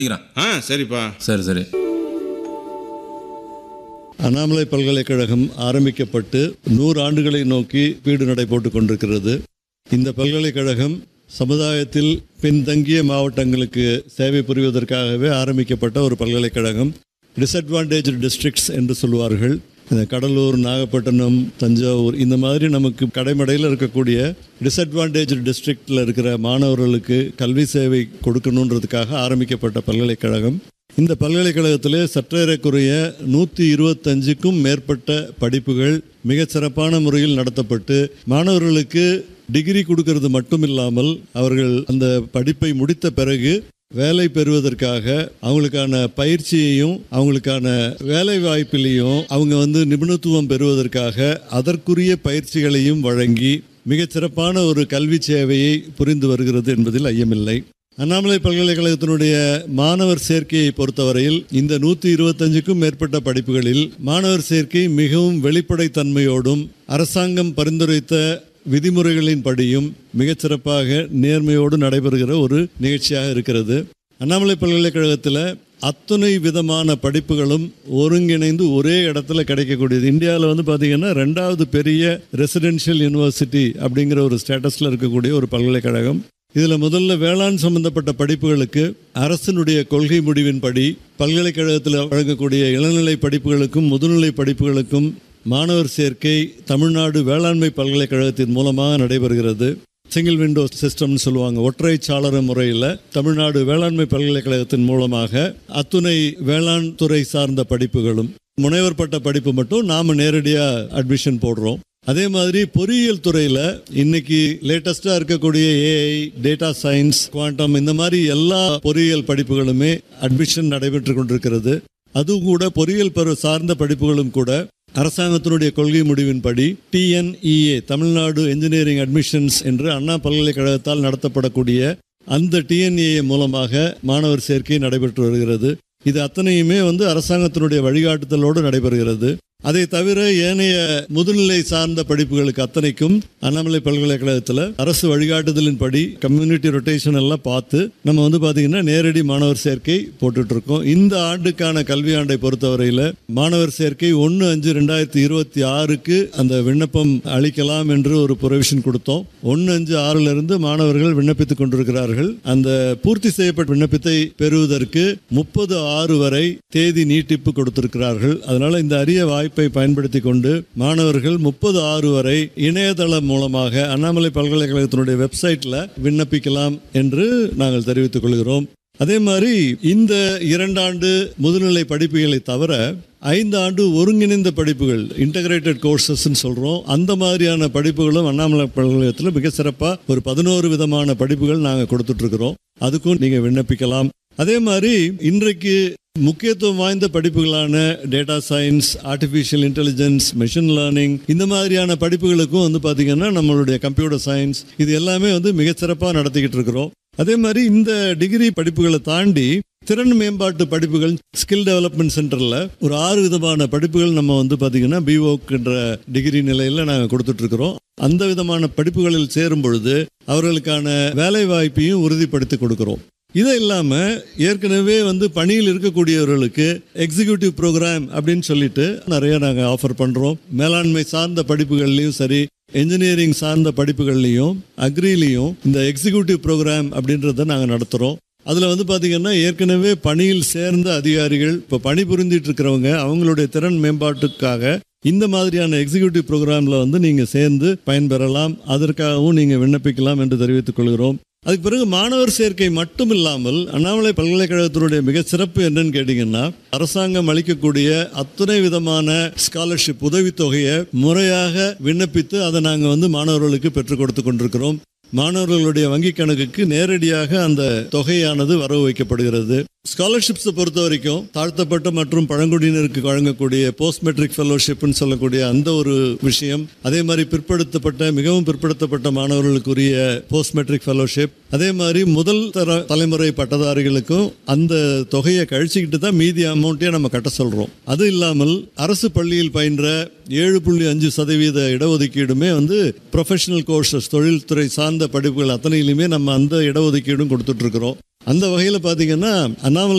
படிக்கிறேன் ஆ சரிப்பா சரி சரி அண்ணாமலை பல்கலைக்கழகம் ஆரம்பிக்கப்பட்டு நூறு ஆண்டுகளை நோக்கி வீடு நடை போட்டுக் கொண்டிருக்கிறது இந்த பல்கலைக்கழகம் சமுதாயத்தில் பின்தங்கிய மாவட்டங்களுக்கு சேவை புரிவதற்காகவே ஆரம்பிக்கப்பட்ட ஒரு பல்கலைக்கழகம் டிஸ்அட்வான்டேஜ் டிஸ்ட்ரிக்ட்ஸ் என்று சொல்வார்கள் இந்த கடலூர் நாகப்பட்டினம் தஞ்சாவூர் இந்த மாதிரி நமக்கு கடைமடையில் இருக்கக்கூடிய டிஸ்அட்வான்டேஜ் டிஸ்ட்ரிக்டில் இருக்கிற மாணவர்களுக்கு கல்வி சேவை கொடுக்கணுன்றதுக்காக ஆரம்பிக்கப்பட்ட பல்கலைக்கழகம் இந்த பல்கலைக்கழகத்திலே சற்றேறக்குறைய நூற்றி இருபத்தஞ்சுக்கும் மேற்பட்ட படிப்புகள் மிகச் சிறப்பான முறையில் நடத்தப்பட்டு மாணவர்களுக்கு டிகிரி கொடுக்கறது மட்டும் இல்லாமல் அவர்கள் அந்த படிப்பை முடித்த பிறகு வேலை பெறுவதற்காக அவங்களுக்கான பயிற்சியையும் அவங்களுக்கான வேலை வாய்ப்பிலையும் அவங்க வந்து நிபுணத்துவம் பெறுவதற்காக அதற்குரிய பயிற்சிகளையும் வழங்கி மிகச் சிறப்பான ஒரு கல்வி சேவையை புரிந்து வருகிறது என்பதில் ஐயமில்லை அண்ணாமலை பல்கலைக்கழகத்தினுடைய மாணவர் சேர்க்கையை பொறுத்தவரையில் இந்த நூற்றி இருபத்தஞ்சுக்கும் மேற்பட்ட படிப்புகளில் மாணவர் சேர்க்கை மிகவும் வெளிப்படைத்தன்மையோடும் அரசாங்கம் பரிந்துரைத்த விதிமுறைகளின் படியும் மிகச் சிறப்பாக நேர்மையோடு நடைபெறுகிற ஒரு நிகழ்ச்சியாக இருக்கிறது அண்ணாமலை பல்கலைக்கழகத்தில் அத்தனை விதமான படிப்புகளும் ஒருங்கிணைந்து ஒரே இடத்துல கிடைக்கக்கூடியது இந்தியாவில் வந்து பார்த்திங்கன்னா ரெண்டாவது பெரிய ரெசிடென்ஷியல் யூனிவர்சிட்டி அப்படிங்கிற ஒரு ஸ்டேட்டஸில் இருக்கக்கூடிய ஒரு பல்கலைக்கழகம் இதில் முதல்ல வேளாண் சம்பந்தப்பட்ட படிப்புகளுக்கு அரசினுடைய கொள்கை முடிவின்படி பல்கலைக்கழகத்தில் வழங்கக்கூடிய இளநிலை படிப்புகளுக்கும் முதுநிலை படிப்புகளுக்கும் மாணவர் சேர்க்கை தமிழ்நாடு வேளாண்மை பல்கலைக்கழகத்தின் மூலமாக நடைபெறுகிறது சிங்கிள் விண்டோ சிஸ்டம்னு சொல்லுவாங்க ஒற்றை சாளர முறையில் தமிழ்நாடு வேளாண்மை பல்கலைக்கழகத்தின் மூலமாக அத்துணை வேளாண் துறை சார்ந்த படிப்புகளும் முனைவர் பட்ட படிப்பு மட்டும் நாம் நேரடியாக அட்மிஷன் போடுறோம் அதே மாதிரி பொறியியல் துறையில் இன்னைக்கு லேட்டஸ்டாக இருக்கக்கூடிய ஏஐ டேட்டா சயின்ஸ் குவாண்டம் இந்த மாதிரி எல்லா பொறியியல் படிப்புகளுமே அட்மிஷன் நடைபெற்று கொண்டிருக்கிறது அதுவும் கூட பொறியியல் பருவ சார்ந்த படிப்புகளும் கூட அரசாங்கத்தினுடைய கொள்கை முடிவின்படி டிஎன்இஏ தமிழ்நாடு என்ஜினியரிங் அட்மிஷன்ஸ் என்று அண்ணா பல்கலைக்கழகத்தால் நடத்தப்படக்கூடிய அந்த டிஎன்இஏ மூலமாக மாணவர் சேர்க்கை நடைபெற்று வருகிறது இது அத்தனையுமே வந்து அரசாங்கத்தினுடைய வழிகாட்டுதலோடு நடைபெறுகிறது அதை தவிர ஏனைய முதுநிலை சார்ந்த படிப்புகளுக்கு அத்தனைக்கும் அண்ணாமலை பல்கலைக்கழகத்தில் அரசு வழிகாட்டுதலின்படி கம்யூனிட்டி ரொட்டேஷன் எல்லாம் பார்த்து நம்ம வந்து பார்த்தீங்கன்னா நேரடி மாணவர் சேர்க்கை போட்டுட்டு இருக்கோம் இந்த ஆண்டுக்கான கல்வி ஆண்டை பொறுத்தவரையில் மாணவர் சேர்க்கை ஒன்று அஞ்சு ரெண்டாயிரத்தி இருபத்தி ஆறுக்கு அந்த விண்ணப்பம் அளிக்கலாம் என்று ஒரு ப்ரொவிஷன் கொடுத்தோம் ஒன்று அஞ்சு ஆறுல இருந்து மாணவர்கள் விண்ணப்பித்துக் கொண்டிருக்கிறார்கள் அந்த பூர்த்தி செய்யப்பட்ட விண்ணப்பத்தை பெறுவதற்கு முப்பது ஆறு வரை தேதி நீட்டிப்பு கொடுத்திருக்கிறார்கள் அதனால இந்த அரிய வாய்ப்பை பயன்படுத்தி கொண்டு மாணவர்கள் முப்பது ஆறு வரை இணையதளம் மூலமாக அண்ணாமலை பல்கலைக்கழகத்தினுடைய வெப்சைட்ல விண்ணப்பிக்கலாம் என்று நாங்கள் தெரிவித்துக் கொள்கிறோம் அதே மாதிரி இந்த இரண்டாண்டு முதுநிலை படிப்புகளை தவிர ஐந்து ஆண்டு ஒருங்கிணைந்த படிப்புகள் இன்டகிரேட்டட் கோர்சஸ்ன்னு சொல்கிறோம் அந்த மாதிரியான படிப்புகளும் அண்ணாமலை பல்கலைக்கழகத்தில் மிக சிறப்பாக ஒரு பதினோரு விதமான படிப்புகள் நாங்கள் கொடுத்துட்ருக்குறோம் அதுக்கும் நீங்கள் விண்ணப்பிக்கலாம் அதே மாதிரி இன்றைக்கு முக்கியத்துவம் வாய்ந்த படிப்புகளான data science artificial intelligence machine learning இந்த மாதிரியான படிப்புகளுக்கும் வந்து பார்த்திங்கன்னா நம்மளுடைய கம்ப்யூட்டர் சயின்ஸ் இது எல்லாமே வந்து மிகச்சிறப்பாக நடத்திக்கிட்டு இருக்கிறோம் அதே மாதிரி இந்த டிகிரி படிப்புகளை தாண்டி திறன் மேம்பாட்டு படிப்புகள் ஸ்கில் டெவலப்மெண்ட் சென்டரில் ஒரு ஆறு விதமான படிப்புகள் நம்ம வந்து பார்த்திங்கன்னா பிஓக்குன்ற டிகிரி நிலையில் நாங்கள் கொடுத்துட்ருக்குறோம் அந்த விதமான படிப்புகளில் சேரும் பொழுது அவர்களுக்கான வேலை வாய்ப்பையும் உறுதிப்படுத்தி கொடுக்குறோம் இது இல்லாமல் ஏற்கனவே வந்து பணியில் இருக்கக்கூடியவர்களுக்கு எக்ஸிக்யூட்டிவ் ப்ரோக்ராம் அப்படின்னு சொல்லிட்டு நிறைய நாங்கள் ஆஃபர் பண்ணுறோம் மேலாண்மை சார்ந்த படிப்புகள்லையும் சரி என்ஜினியரிங் சார்ந்த படிப்புகள்லையும் அக்ரிலையும் இந்த எக்ஸிக்யூட்டிவ் ப்ரோக்ராம் அப்படின்றத நாங்கள் நடத்துகிறோம் அதில் வந்து பார்த்திங்கன்னா ஏற்கனவே பணியில் சேர்ந்த அதிகாரிகள் இப்போ பணி புரிந்துட்டு இருக்கிறவங்க அவங்களுடைய திறன் மேம்பாட்டுக்காக இந்த மாதிரியான எக்ஸிக்யூட்டிவ் ப்ரோக்ராமில் வந்து நீங்கள் சேர்ந்து பயன்பெறலாம் அதற்காகவும் நீங்கள் விண்ணப்பிக்கலாம் என்று தெரிவித்துக் கொள்கிறோம் அதுக்கு பிறகு மாணவர் சேர்க்கை மட்டும் இல்லாமல் அண்ணாமலை பல்கலைக்கழகத்தினுடைய மிக சிறப்பு என்னன்னு கேட்டிங்கன்னா அரசாங்கம் அளிக்கக்கூடிய அத்தனை விதமான ஸ்காலர்ஷிப் உதவித்தொகையை முறையாக விண்ணப்பித்து அதை நாங்கள் வந்து மாணவர்களுக்கு பெற்றுக் கொடுத்து கொண்டிருக்கிறோம் மாணவர்களுடைய வங்கி கணக்குக்கு நேரடியாக அந்த தொகையானது வரவு வைக்கப்படுகிறது ஸ்காலர்ஷிப்ஸை பொறுத்த வரைக்கும் தாழ்த்தப்பட்ட மற்றும் பழங்குடியினருக்கு வழங்கக்கூடிய போஸ்ட் மெட்ரிக் ஃபெலோஷிப்னு சொல்லக்கூடிய அந்த ஒரு விஷயம் அதே மாதிரி பிற்படுத்தப்பட்ட மிகவும் பிற்படுத்தப்பட்ட மாணவர்களுக்குரிய போஸ்ட் மெட்ரிக் ஃபெலோஷிப் அதே மாதிரி முதல் தர தலைமுறை பட்டதாரிகளுக்கும் அந்த தொகையை கழிச்சுக்கிட்டு தான் மீதி அமௌண்ட்டையே நம்ம கட்ட சொல்கிறோம் அது இல்லாமல் அரசு பள்ளியில் பயின்ற ஏழு புள்ளி அஞ்சு சதவீத இடஒதுக்கீடுமே வந்து ப்ரொஃபஷனல் கோர்சஸ் தொழில்துறை சார்ந்த படிப்புகள் அத்தனையிலுமே நம்ம அந்த இடஒதுக்கீடும் கொடுத்துட்ருக்குறோம் அந்த வகையில் பார்த்தீங்கன்னா அண்ணாமலை